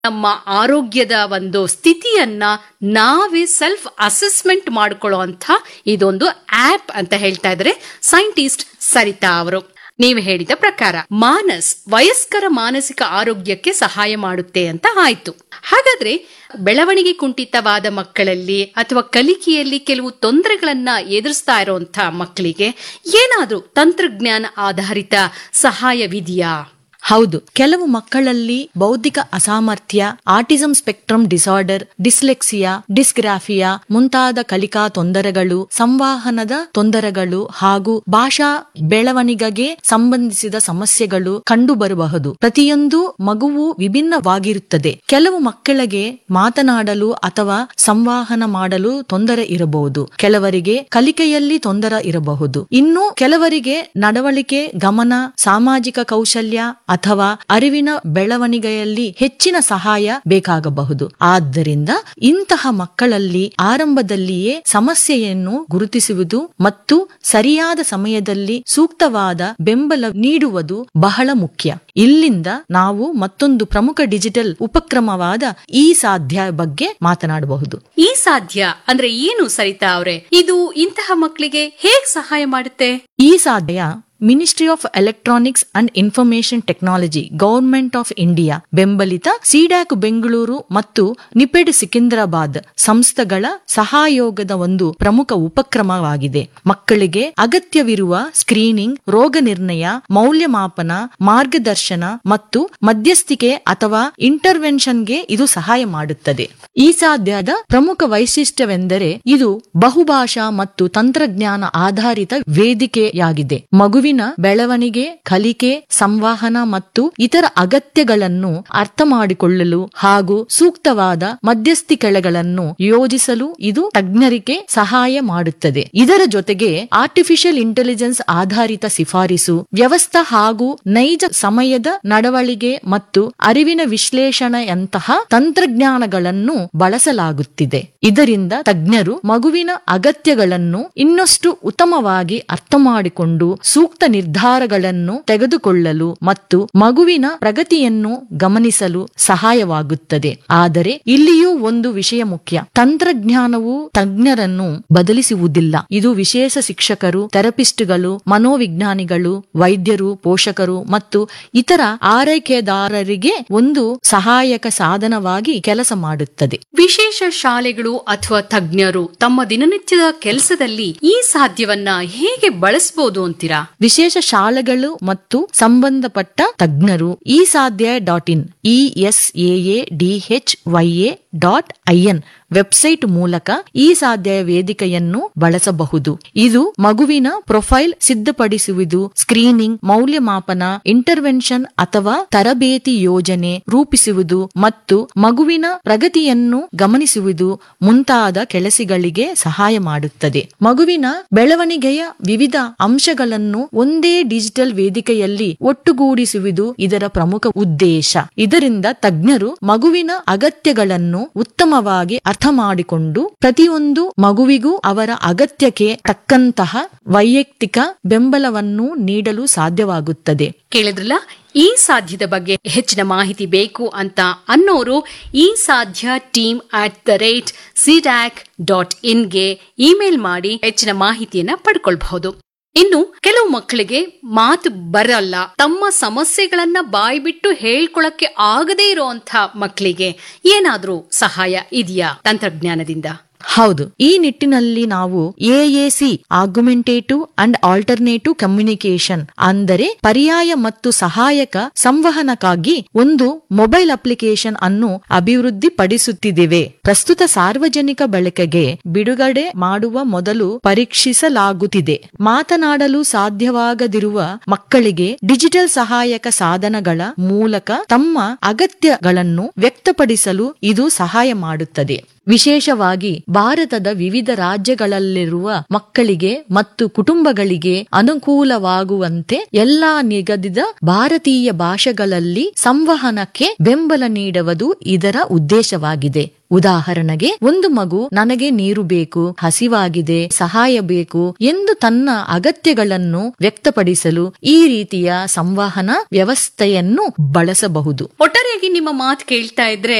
ನಮ್ಮ ಆರೋಗ್ಯದ ಒಂದು ಸ್ಥಿತಿಯನ್ನ ನಾವೇ ಸೆಲ್ಫ್ ಅಸೆಸ್ಮೆಂಟ್ ಮಾಡ್ಕೊಳ್ಳೋ ಅಂತ ಇದೊಂದು ಆಪ್ ಅಂತ ಹೇಳ್ತಾ ಇದ್ದಾರೆ ಸೈಂಟಿಸ್ಟ್ ಸರಿತಾ ಅವರು ನೀವು ಹೇಳಿದ ಪ್ರಕಾರ ಮಾನಸ್ ವಯಸ್ಕರ ಮಾನಸಿಕ ಆರೋಗ್ಯಕ್ಕೆ ಸಹಾಯ ಮಾಡುತ್ತೆ ಅಂತ ಆಯ್ತು ಹಾಗಾದ್ರೆ ಬೆಳವಣಿಗೆ ಕುಂಠಿತವಾದ ಮಕ್ಕಳಲ್ಲಿ ಅಥವಾ ಕಲಿಕೆಯಲ್ಲಿ ಕೆಲವು ತೊಂದರೆಗಳನ್ನ ಎದುರಿಸ್ತಾ ಇರುವಂತ ಮಕ್ಕಳಿಗೆ ಏನಾದ್ರೂ ತಂತ್ರಜ್ಞಾನ ಆಧಾರಿತ ಸಹಾಯವಿದೆಯಾ ಹೌದು ಕೆಲವು ಮಕ್ಕಳಲ್ಲಿ ಬೌದ್ಧಿಕ ಅಸಾಮರ್ಥ್ಯ autism spectrum disorder dyslexia dysgraphia ಮುಂತಾದ ಕಲಿಕಾ ತೊಂದರೆಗಳು ಸಂವಹನದ ತೊಂದರೆಗಳು ಹಾಗೂ ಭಾಷಾ ಬೆಳವಣಿಗೆಗೆ ಸಂಬಂಧಿಸಿದ ಸಮಸ್ಯೆಗಳು ಕಂಡುಬರಬಹುದು ಪ್ರತಿಯೊಂದು ಮಗುವು ವಿಭಿನ್ನವಾಗಿರುತ್ತದೆ ಕೆಲವು ಮಕ್ಕಳಿಗೆ ಮಾತನಾಡಲು ಅಥವಾ ಸಂವಹನ ಮಾಡಲು ತೊಂದರೆ ಇರಬಹುದು ಕೆಲವರಿಗೆ ಕಲಿಕೆಯಲ್ಲಿ ತೊಂದರೆ ಇರಬಹುದು ಇನ್ನು ಕೆಲವರಿಗೆ ನಡವಳಿಕೆ ಗಮನ ಸಾಮಾಜಿಕ ಕೌಶಲ್ಯ ಅಥವಾ ಅರಿವಿನ ಬೆಳವಣಿಗೆಯಲ್ಲಿ ಹೆಚ್ಚಿನ ಸಹಾಯ ಬೇಕಾಗಬಹುದು ಆದ್ದರಿಂದ ಇಂತಹ ಮಕ್ಕಳಲ್ಲಿ ಆರಂಭದಲ್ಲಿಯೇ ಸಮಸ್ಯೆಯನ್ನು ಗುರುತಿಸುವುದು ಮತ್ತು ಸರಿಯಾದ ಸಮಯದಲ್ಲಿ ಸೂಕ್ತವಾದ ಬೆಂಬಲ ನೀಡುವುದು ಬಹಳ ಮುಖ್ಯ ಇಲ್ಲಿಂದ ನಾವು ಮತ್ತೊಂದು ಪ್ರಮುಖ ಡಿಜಿಟಲ್ ಉಪಕ್ರಮವಾದ ಈ ಸಾಧ್ಯ ಬಗ್ಗೆ ಮಾತನಾಡಬಹುದು ಈ ಸಾಧ್ಯ ಅಂದ್ರೆ ಏನು ಸರಿತಾ ಅವ್ರೆ ಇದು ಇಂತಹ ಮಕ್ಕಳಿಗೆ ಹೇಗ್ ಸಹಾಯ ಮಾಡುತ್ತೆ ಈ Sadhya ministry of electronics and information technology government of India ಬೆಂಬಲಿತ ಸಿಡ್ಯಾಕ್ ಬೆಂಗಳೂರು ಮತ್ತು ನಿಪೆಡ್ ಸಿಕಿಂದ್ರಾಬಾದ್ ಸಂಸ್ಥೆಗಳ ಸಹಯೋಗದ ಒಂದು ಪ್ರಮುಖ ಉಪಕ್ರಮವಾಗಿದೆ ಮಕ್ಕಳಿಗೆ ಅಗತ್ಯವಿರುವ ಸ್ಕ್ರೀನಿಂಗ್ ರೋಗ ನಿರ್ಣಯ ಮೌಲ್ಯಮಾಪನ ಮಾರ್ಗದರ್ಶನ ಮತ್ತು ಮಧ್ಯಸ್ಥಿಕೆ ಅಥವಾ ಇಂಟರ್ವೆನ್ಷನ್ಗೆ ಇದು ಸಹಾಯ ಮಾಡುತ್ತದೆ ಈ ಸಾಧ್ಯದ ಪ್ರಮುಖ ವೈಶಿಷ್ಟ್ಯವೆಂದರೆ ಇದು ಬಹುಭಾಷಾ ಮತ್ತು ತಂತ್ರಜ್ಞಾನ ಆಧಾರಿತ ವೇದಿಕೆಯಾಗಿದೆ ಮಗುವಿನ ಬೆಳವಣಿಗೆ ಕಲಿಕೆ ಸಂವಹನ ಮತ್ತು ಇತರ ಅಗತ್ಯಗಳನ್ನು ಅರ್ಥ ಮಾಡಿಕೊಳ್ಳಲು ಹಾಗೂ ಸೂಕ್ತವಾದ ಮಧ್ಯಸ್ಥಿಕೆಗಳನ್ನು ಯೋಜಿಸಲು ಇದು ತಜ್ಞರಿಗೆ ಸಹಾಯ ಮಾಡುತ್ತದೆ ಇದರ ಜೊತೆಗೆ ಆರ್ಟಿಫಿಷಿಯಲ್ ಇಂಟೆಲಿಜೆನ್ಸ್ ಆಧಾರಿತ ಶಿಫಾರಿಸು ವ್ಯವಸ್ಥೆ ಹಾಗೂ ನೈಜ ಸಮಯದ ನಡವಳಿಕೆ ಮತ್ತು ಅರಿವಿನ ವಿಶ್ಲೇಷಣೆಯಂತಹ ತಂತ್ರಜ್ಞಾನಗಳನ್ನು ಬಳಸಲಾಗುತ್ತಿದೆ ಇದರಿಂದ ತಜ್ಞರು ಮಗುವಿನ ಅಗತ್ಯಗಳನ್ನು ಇನ್ನಷ್ಟು ಉತ್ತಮವಾಗಿ ಅರ್ಥ ಮಾಡಿಕೊಂಡು ಸೂಕ್ತ ನಿರ್ಧಾರಗಳನ್ನು ತೆಗೆದುಕೊಳ್ಳಲು ಮತ್ತು ಮಗುವಿನ ಪ್ರಗತಿಯನ್ನು ಗಮನಿಸಲು ಸಹಾಯವಾಗುತ್ತದೆ ಆದರೆ ಇಲ್ಲಿಯೂ ಒಂದು ವಿಷಯ ಮುಖ್ಯ ತಂತ್ರಜ್ಞಾನವು ತಜ್ಞರನ್ನು ಬದಲಿಸುವುದಿಲ್ಲ ಇದು ವಿಶೇಷ ಶಿಕ್ಷಕರು ಥೆರಪಿಸ್ಟ್ಗಳು ಮನೋವಿಜ್ಞಾನಿಗಳು ವೈದ್ಯರು ಪೋಷಕರು ಮತ್ತು ಇತರ ಆರೈಕೆದಾರರಿಗೆ ಒಂದು ಸಹಾಯಕ ಸಾಧನವಾಗಿ ಕೆಲಸ ಮಾಡುತ್ತದೆ ವಿಶೇಷ ಶಾಲೆಗಳು ಅಥವಾ ತಜ್ಞರು ತಮ್ಮ ದಿನನಿತ್ಯದ ಕೆಲಸದಲ್ಲಿ ಈ ಸಾಧ್ಯವನ್ನ ಹೇಗೆ ಬಳಸಬಹುದು ಅಂತೀರಾ ವಿಶೇಷ ಶಾಲೆಗಳು ಮತ್ತು ಸಂಬಂಧಪಟ್ಟ ತಜ್ಞರು ಈ Sadhya dot in E S A D H Y A dot I N website ಮೂಲಕ ಈ ಸಾಧ್ಯ ವೇದಿಕೆಯನ್ನು ಬಳಸಬಹುದು ಇದು ಮಗುವಿನ ಪ್ರೊಫೈಲ್ ಸಿದ್ಧಪಡಿಸುವುದು ಸ್ಕ್ರೀನಿಂಗ್ ಮೌಲ್ಯಮಾಪನ ಇಂಟರ್ವೆನ್ಷನ್ ಅಥವಾ ತರಬೇತಿ ಯೋಜನೆ ರೂಪಿಸುವುದು ಮತ್ತು ಮಗುವಿನ ಪ್ರಗತಿಯನ್ನು ಗಮನಿಸುವುದು ಮುಂತಾದ ಕೆಲಸಗಳಿಗೆ ಸಹಾಯ ಮಾಡುತ್ತದೆ ಮಗುವಿನ ಬೆಳವಣಿಗೆಯ ವಿವಿಧ ಅಂಶಗಳನ್ನು ಒಂದೇ ಡಿಜಿಟಲ್ ವೇದಿಕೆಯಲ್ಲಿ ಒಟ್ಟುಗೂಡಿಸುವುದು ಇದರ ಪ್ರಮುಖ ಉದ್ದೇಶ ಇದರಿಂದ ತಜ್ಞರು ಮಗುವಿನ ಅಗತ್ಯಗಳನ್ನು ಉತ್ತಮವಾಗಿ ಅರ್ಥ ಮಾಡಿಕೊಂಡು ಪ್ರತಿಯೊಂದು ಮಗುವಿಗೂ ಅವರ ಅಗತ್ಯಕ್ಕೆ ತಕ್ಕಂತಹ ವೈಯಕ್ತಿಕ ಬೆಂಬಲವನ್ನು ನೀಡಲು ಸಾಧ್ಯವಾಗುತ್ತದೆ ಕೇಳಿದ್ರಲ್ಲ ಈ ಸಾಧ್ಯದ ಬಗ್ಗೆ ಹೆಚ್ಚಿನ ಮಾಹಿತಿ ಬೇಕು ಅಂತ ಅನ್ನೋರು ಈ Sadhya team at the rate CDAC dot ಇನ್ಗೆ ಇಮೇಲ್ ಮಾಡಿ ಹೆಚ್ಚಿನ ಮಾಹಿತಿಯನ್ನ ಪಡ್ಕೊಳ್ಬಹುದು ಇನ್ನು ಕೆಲವು ಮಕ್ಕಳಿಗೆ ಮಾತು ಬರಲ್ಲ ತಮ್ಮ ಸಮಸ್ಯೆಗಳನ್ನ ಬಾಯ್ಬಿಟ್ಟು ಹೇಳ್ಕೊಳಕ್ಕೆ ಆಗದೇ ಇರುವಂತ ಮಕ್ಕಳಿಗೆ ಏನಾದ್ರೂ ಸಹಾಯ ಇದೆಯಾ ತಂತ್ರಜ್ಞಾನದಿಂದ ಹೌದು ಈ ನಿಟ್ಟಿನಲ್ಲಿ ನಾವು A A C argumentative and alternative communication ಅಂದರೆ ಪರ್ಯಾಯ ಮತ್ತು ಸಹಾಯಕ ಸಂವಹನಕ್ಕಾಗಿ ಒಂದು ಮೊಬೈಲ್ ಅಪ್ಲಿಕೇಶನ್ ಅನ್ನು ಅಭಿವೃದ್ಧಿಪಡಿಸುತ್ತಿದ್ದೇವೆ ಪ್ರಸ್ತುತ ಸಾರ್ವಜನಿಕ ಬಳಕೆಗೆ ಬಿಡುಗಡೆ ಮಾಡುವ ಮೊದಲು ಪರೀಕ್ಷಿಸಲಾಗುತ್ತಿದೆ ಮಾತನಾಡಲು ಸಾಧ್ಯವಾಗದಿರುವ ಮಕ್ಕಳಿಗೆ ಡಿಜಿಟಲ್ ಸಹಾಯಕ ಸಾಧನಗಳ ಮೂಲಕ ತಮ್ಮ ಅಗತ್ಯಗಳನ್ನು ವ್ಯಕ್ತಪಡಿಸಲು ಇದು ಸಹಾಯ ಮಾಡುತ್ತದೆ ವಿಶೇಷವಾಗಿ ಭಾರತದ ವಿವಿಧ ರಾಜ್ಯಗಳಲ್ಲಿರುವ ಮಕ್ಕಳಿಗೆ ಮತ್ತು ಕುಟುಂಬಗಳಿಗೆ ಅನುಕೂಲವಾಗುವಂತೆ ಎಲ್ಲಾ ನಿಗದಿತ ಭಾರತೀಯ ಭಾಷೆಗಳಲ್ಲಿ ಸಂವಹನಕ್ಕೆ ಬೆಂಬಲ ನೀಡುವುದು ಇದರ ಉದ್ದೇಶವಾಗಿದೆ ಉದಾಹರಣೆಗೆ ಒಂದು ಮಗು ನನಗೆ ನೀರು ಬೇಕು ಹಸಿವಾಗಿದೆ ಸಹಾಯ ಬೇಕು ಎಂದು ತನ್ನ ಅಗತ್ಯಗಳನ್ನು ವ್ಯಕ್ತಪಡಿಸಲು ಈ ರೀತಿಯ ಸಂವಹನ ವ್ಯವಸ್ಥೆಯನ್ನು ಬಳಸಬಹುದು ಒಟ್ಟಾರೆಯಾಗಿ ನಿಮ್ಮ ಮಾತು ಕೇಳ್ತಾ ಇದ್ರೆ